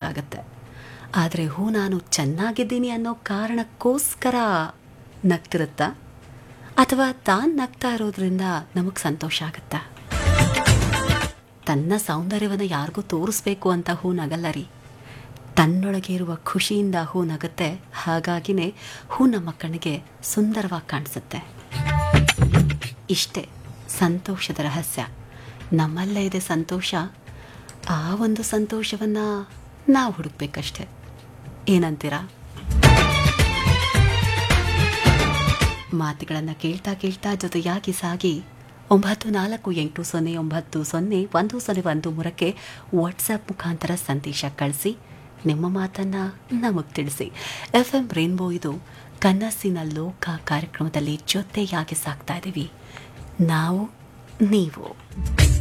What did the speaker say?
ನಗಬೇಕಾಗತ್ತೆ ಆದರೆ ಹೂ ನಾನು ಚೆನ್ನಾಗಿದ್ದೀನಿ ಅನ್ನೋ ಕಾರಣಕ್ಕೋಸ್ಕರ ನಗ್ತಿರುತ್ತಾ ಅಥವಾ ತಾನು ನಗ್ತಾ ಇರೋದ್ರಿಂದ ನಮಗೆ ಸಂತೋಷ ಆಗುತ್ತಾ ತನ್ನ ಸೌಂದರ್ಯವನ್ನು ಯಾರಿಗೂ ತೋರಿಸ್ಬೇಕು ಅಂತ ಹೂ ನಗಲ್ಲ ರೀ ತನ್ನೊಳಗೆ ಇರುವ ಖುಷಿಯಿಂದ ಹೂ ನಗುತ್ತೆ ಹಾಗಾಗಿನೇ ಹೂ ನಮ್ಮ ಕಣ್ಣಿಗೆ ಸುಂದರವಾಗಿ ಕಾಣಿಸುತ್ತೆ ಇಷ್ಟೇ ಸಂತೋಷದ ರಹಸ್ಯ ನಮ್ಮಲ್ಲೇ ಇದೆ ಸಂತೋಷ ಆ ಒಂದು ಸಂತೋಷವನ್ನು ನಾವು ಹುಡುಕ್ಬೇಕಷ್ಟೆ ಏನಂತೀರಾ ಮಾತುಗಳನ್ನು ಕೇಳ್ತಾ ಕೇಳ್ತಾ ಜೊತೆಯಾಗಿ ಸಾಗಿ ಒಂಬತ್ತು ನಾಲ್ಕು ಎಂಟು ಸೊನ್ನೆ ಒಂಬತ್ತು ಸೊನ್ನೆ ಒಂದು ಸೊನ್ನೆ ಒಂದು ಮೂರಕ್ಕೆ ವಾಟ್ಸಪ್ ಮುಖಾಂತರ ಸಂದೇಶ ಕಳಿಸಿ ನಿಮ್ಮ ಮಾತನ್ನು ನಮಗೆ ತಿಳಿಸಿ ಎಫ್ ಎಂ ರೇನ್ಬೋ ಇದು ಕನಸಿನ ಲೋಕ ಕಾರ್ಯಕ್ರಮದಲ್ಲಿ ಜೊತೆಯಾಗಿ ಸಾಕ್ತಾ ಇದ್ದೀವಿ ನಾವು ನೀವು